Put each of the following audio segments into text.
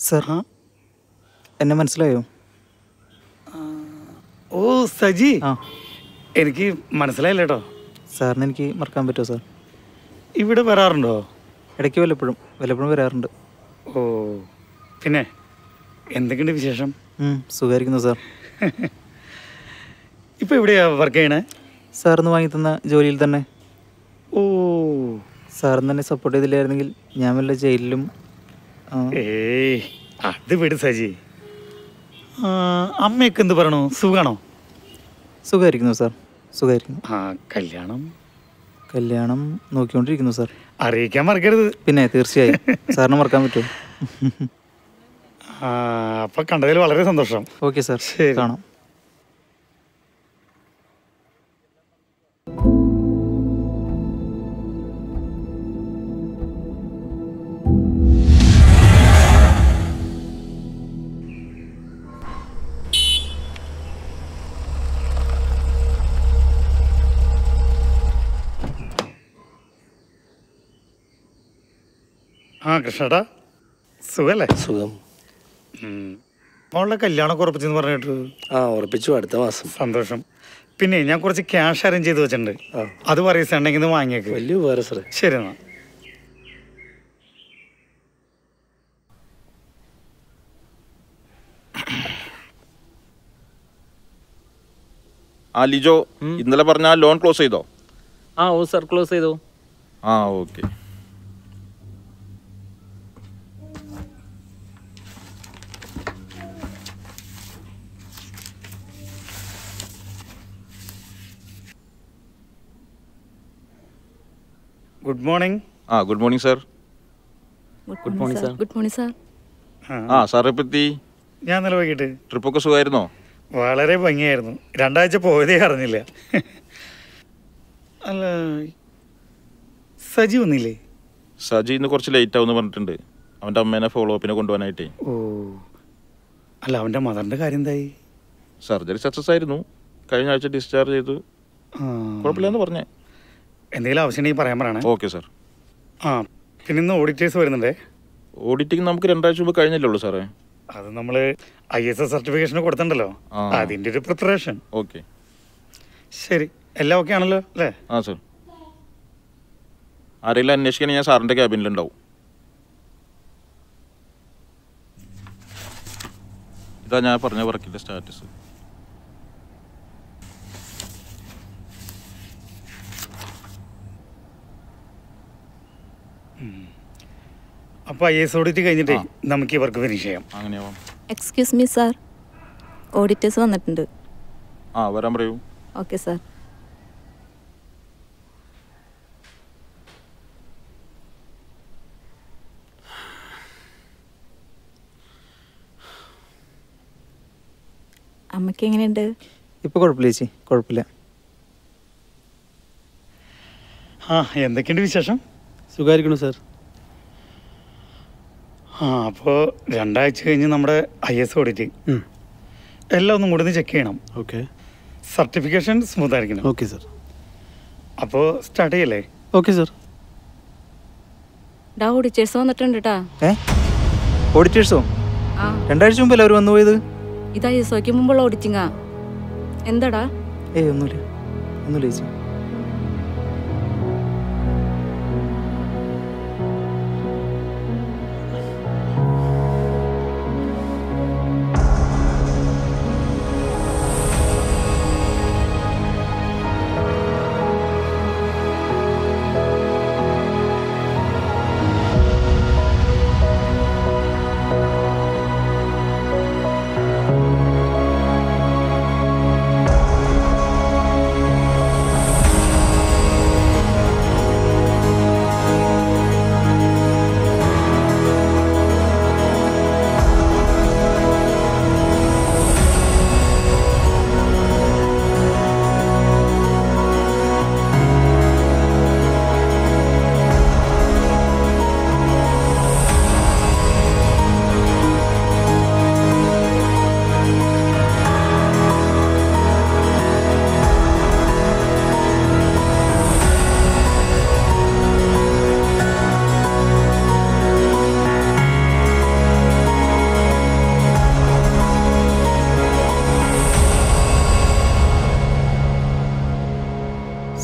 Sir ആ എന്നെ മനസ്സിലായോ ഓ സജി ആ എനിക്ക് മനസ്സിലായില്ല കേട്ടോ സാറിന് എനിക്ക് മറക്കാൻ പറ്റുമോ സാർ ഇവിടെ വരാറുണ്ടോ ഇടയ്ക്ക് വല്ലപ്പോഴും വല്ലപ്പോഴും വരാറുണ്ട് ഓ പിന്നെ എന്തൊക്കെയുണ്ട് വിശേഷം ഉം, സുഖമായിരിക്കുന്നു സാർ ഇപ്പൊ എവിടെയാ വർക്ക് ചെയ്യണേ സാറിന് വാങ്ങി തന്ന ജോലിയിൽ തന്നെ ഓ സാറിന് തന്നെ സപ്പോർട്ട് ചെയ്തില്ലായിരുന്നെങ്കിൽ ഞാൻ വല്ല ജയിലിലും ആ, ഏയ് അത് വിട് സജി ആ, അമ്മയൊക്കെ എന്ത് പറയണു സുഖാണോ സുഖമായിരിക്കുന്നു സാർ സുഖമായിരിക്കുന്നു ആ കല്യാണം കല്യാണം നോക്കിക്കൊണ്ടിരിക്കുന്നു സാർ അറിയിക്കാൻ മറക്കരുത് പിന്നെ തീർച്ചയായും സാറിന് മറക്കാൻ പറ്റുമോ ആ അപ്പൊ കണ്ടതിൽ വളരെ സന്തോഷം ഓക്കെ സാർ ശരി. കാണാം ആ കൃഷ്ണേട്ടാ സുഖല്ലേ സുഖം ഉം. മോളുടെ കല്യാണം ഉറപ്പിച്ചെന്ന് പറഞ്ഞിട്ട് ആ ഉറപ്പിച്ചു അടുത്ത മാസം സന്തോഷം പിന്നെ ഞാൻ കുറച്ച് ക്യാഷ് അറേഞ്ച് ചെയ്ത് വെച്ചിട്ടുണ്ട് ആ. അത് പറയണ്ടെങ്കിൽ ഒന്ന് വാങ്ങിയേക്ക് വലിയ ഉപകാരം സാറേ ശരി എന്നാ ആ ലിജോ ഇന്നലെ പറഞ്ഞ ആ ലോൺ ക്ലോസ് ചെയ്തോ ആ ഓ സർ ക്ലോസ് ചെയ്തു ആ ഓക്കെ ഗുഡ് മോർണിംഗ് ആ good morning sir good morning sir good morning sir ആ സാർ എപ്പത്തി ഞാൻ ഇന്നലെ വൈകിട്ട് ട്രിപ്പൊക്കെ സുഖമായിരുന്നോ വളരെ ഭംഗിയായിരുന്നു രണ്ടാഴ്ച പോയതേ അറിഞ്ഞില്ല അല്ല സജി വന്നില്ലേ സജി ഇന്ന് കുറച്ച് ലേറ്റ് ആവുമെന്ന് പറഞ്ഞിട്ടുണ്ട് അവൻ്റെ അമ്മേനെ ഫോളോ അപ്പിനെ കൊണ്ടുപോകാനായിട്ടേ ഓ അല്ല അവൻ്റെ മദറിൻ്റെ കാര്യം എന്തായി സർജറി സക്സസ് ആയിരുന്നു കഴിഞ്ഞ ആഴ്ച ഡിസ്ചാർജ് ചെയ്തു ആ. കുഴപ്പമില്ലെന്ന് പറഞ്ഞേ എന്തെങ്കിലും ആവശ്യമുണ്ടെങ്കിൽ പറയാൻ പറയണേ ഓക്കെ സാർ ആ പിന്നെ ഇന്ന് ഓഡിറ്റേഴ്സ് വരുന്നുണ്ടേ ഓഡിറ്റിംഗ് നമുക്ക് രണ്ടാഴ്ച മുമ്പ് കഴിഞ്ഞല്ലേ ഉള്ളൂ സാറേ അത് നമ്മൾ ഐ എസ് എസ് സർട്ടിഫിക്കേഷൻ കൊടുത്തിട്ടുണ്ടല്ലോ ആ. അതിൻ്റെ ഒരു പ്രിപ്പറേഷൻ ഓക്കെ ശരി എല്ലാം ഓക്കെ ആണല്ലോ അല്ലേ ആ സാർ ആരെങ്കിലും അന്വേഷിക്കാൻ ഞാൻ സാറിൻ്റെ ക്യാബിനിലുണ്ടാവും ഇതാ ഞാൻ പറഞ്ഞ വർക്കിൻ്റെ സ്റ്റാറ്റസ് അപ്പോൾ ഐ എസ് ഓഡിറ്റ് കഴിഞ്ഞിട്ടേ നമുക്ക് ഇവർക്ക് ഫിനിഷ് ചെയ്യാം അങ്ങനെയാവാം എക്സ്ക്യൂസ് മീ സാർ ഓഡിറ്റേഴ്സ് വന്നിട്ടുണ്ട് ആ വരാൻ പറയൂ ഓക്കെ സാർ അമ്മയ്ക്ക് എങ്ങനെയുണ്ട് ഇപ്പോൾ കുഴപ്പമില്ല ചേച്ചി കുഴപ്പമില്ല ആ എന്തൊക്കെയുണ്ട് വിശേഷം സുഖമായിരിക്കണു സാർ ആ അപ്പോൾ രണ്ടാഴ്ച കഴിഞ്ഞ് നമ്മുടെ ഐ എസ് ഓഡിറ്റ് എല്ലാം ഒന്നും കൂടി ഒന്ന് ചെക്ക് ചെയ്യണം ഓക്കെ സർട്ടിഫിക്കേഷൻ സ്മൂത്ത് ആയിരിക്കണം ഓക്കെ സാർ അപ്പോൾ സ്റ്റാർട്ട് ചെയ്യല്ലേ ഓക്കെ സാർ ഡാ ഓഡിറ്റേഴ്സ് വന്നിട്ടുണ്ട് കേട്ടാ ഏ ഓഡിറ്റേഴ്സോ ആ രണ്ടാഴ്ച മുമ്പല്ലേ അവർ വന്നു പോയത് ഇത് ഐ എസ് ഒക്ക് മുമ്പുള്ള ഓഡിറ്റിങ്ങാ എന്താടാ ഏയ് ഒന്നുമില്ല ഒന്നുമില്ല ചേച്ചി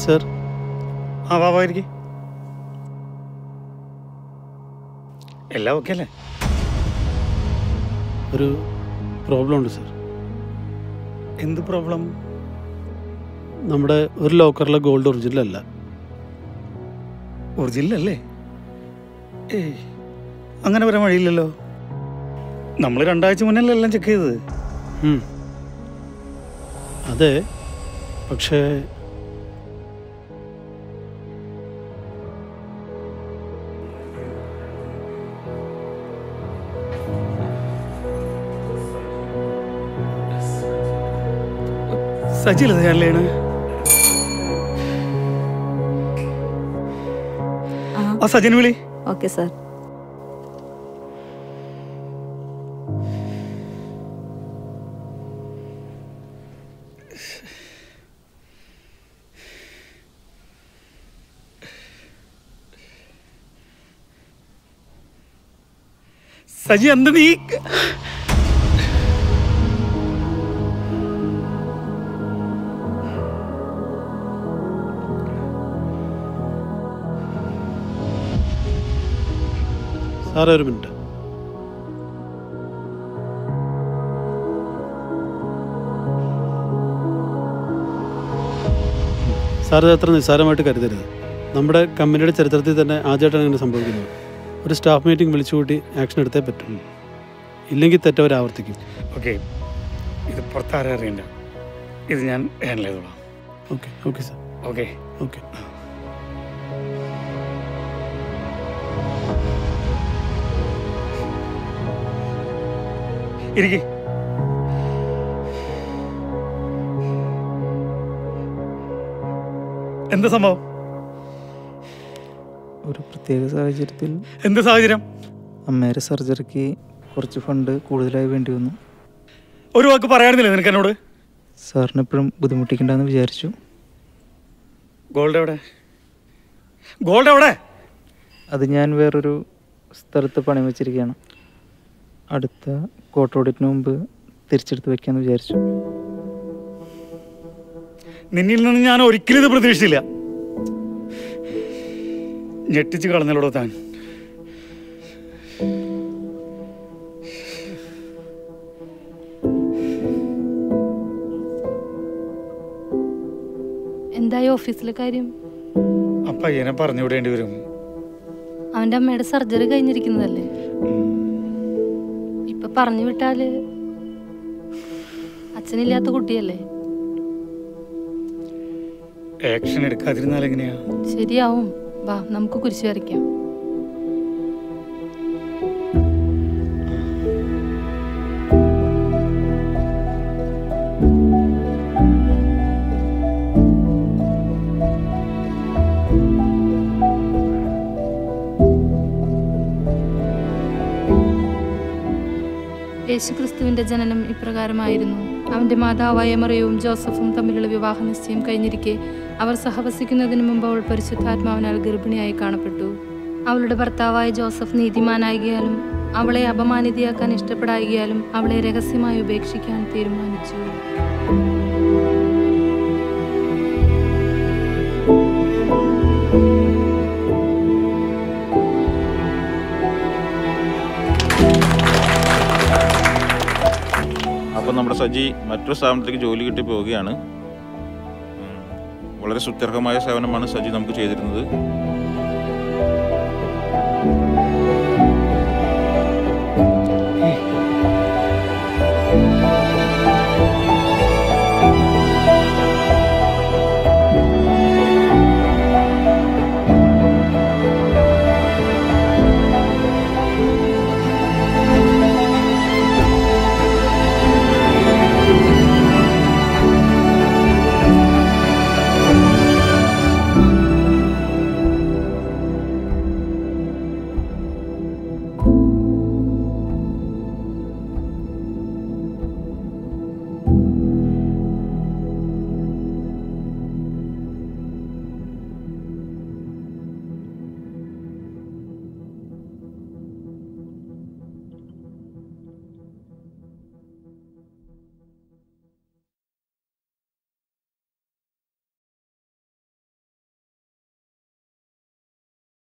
സർ ആ വാ വാ ഇരിക്ക് എല്ലാം ഓക്കെ അല്ലേ ഒരു പ്രോബ്ലം ഉണ്ട് സർ എന്ത് പ്രോബ്ലം നമ്മുടെ ഒരു ലോക്കറിലെ ഗോൾഡ് ഒറിജിനൽ അല്ല ഒറിജിനൽ അല്ലേ ഏയ് അങ്ങനെ വരാൻ വഴിയില്ലല്ലോ നമ്മൾ രണ്ടാഴ്ച മുന്നല്ലേ എല്ലാം ചെക്ക് ചെയ്തത് ഉം. അതെ പക്ഷേ സജിലത് ഞാനല്ലേണ് ആ ആ സജിൻ വിളി ഓക്കെ സാർ സജി എന്ത് നീ സാറേ ഒരു മിനിറ്റ് സാർ ഇത് അത്ര നിസ്സാരമായിട്ട് കരുതരുത് നമ്മുടെ കമ്പനിയുടെ ചരിത്രത്തിൽ തന്നെ ആദ്യമായിട്ടാണ് ഇങ്ങനെ സംഭവിക്കുന്നത് ഒരു സ്റ്റാഫ് മീറ്റിംഗ് വിളിച്ചുകൂട്ടി ആക്ഷൻ എടുത്തേ പറ്റും ഇല്ലെങ്കിൽ തെറ്റവർ ആവർത്തിക്കും ഓക്കെ ഇത് പുറത്താരും അറിയണ്ട ഇത് ഞാൻ ഹാൻഡിൽ ചെയ്തോളാം okay okay sir okay okay ഇരിക്കെ എന്താ സംഭവം ഒരു പ്രത്യേക സാഹചര്യത്തിൽ എന്ത് സാഹചര്യം അമ്മയുടെ സർജറിക്ക് കുറച്ച് ഫണ്ട് കൂടുതലായി വേണ്ടി വന്നു ഒരു വാക്ക് പറയാറുന്നില്ല നിനക്ക് എന്നോട് സാറിന് എപ്പോഴും ബുദ്ധിമുട്ടിക്കണ്ടെന്ന് വിചാരിച്ചു ഗോൾഡ് എവിടെ ഗോൾഡ് എവിടെ അത് ഞാൻ വേറൊരു സ്ഥലത്ത് പണയം വെച്ചിരിക്കുകയാണ് അടുത്ത കോർട്ട് ഓഡിറ്റിന് മുമ്പ് തിരിച്ചെടുത്ത് വെക്കാമെന്ന് വിചാരിച്ചു നിന്നിൽ നിന്ന് ഞാൻ ഒരിക്കലും ഇത് പ്രതീക്ഷിച്ചില്ല ഞെട്ടിച്ച് കളഞ്ഞല്ലോടോ താൻ എന്തായി ഓഫീസിലെ കാര്യം ആ പയ്യനെ പറഞ്ഞു വിടേണ്ടി വരും അവന്റെ അമ്മയുടെ സർജറി കഴിഞ്ഞിരിക്കുന്നതല്ലേ ഇപ്പൊ പറഞ്ഞു വിട്ടാല് അച്ഛനില്ലാത്ത കുട്ടിയല്ലേ ആക്ഷൻ എടുക്കാതിരുന്നാൽ എങ്ങനെയാ ശരിയാവും വാ നമുക്ക് കുരിശ് വരയ്ക്കാം യേശുക്രിസ്തുവിന്റെ ജനനം ഇപ്രകാരമായിരുന്നു അവന്റെ മാതാവായ മറിയവും ജോസഫും തമ്മിലുള്ള വിവാഹ നിശ്ചയം കഴിഞ്ഞിരിക്കെ അവർ സഹവസിക്കുന്നതിന് മുമ്പ് അവൾ പരിശുദ്ധാത്മാവിനാൽ ഗർഭിണിയായി കാണപ്പെട്ടു അവളുടെ ഭർത്താവായ ജോസഫ് നീതിമാനായികയാലും അവളെ അപമാനിതയാക്കാൻ ഇഷ്ടപ്പെടായികയാലും അവളെ രഹസ്യമായി ഉപേക്ഷിക്കാൻ തീരുമാനിച്ചു അപ്പം നമ്മുടെ സജി മറ്റൊരു സ്ഥാപനത്തിലേക്ക് ജോലി കിട്ടി പോവുകയാണ് ഉം. വളരെ സുത്യർഹമായ സേവനമാണ് സജി നമുക്ക് ചെയ്തിരുന്നത്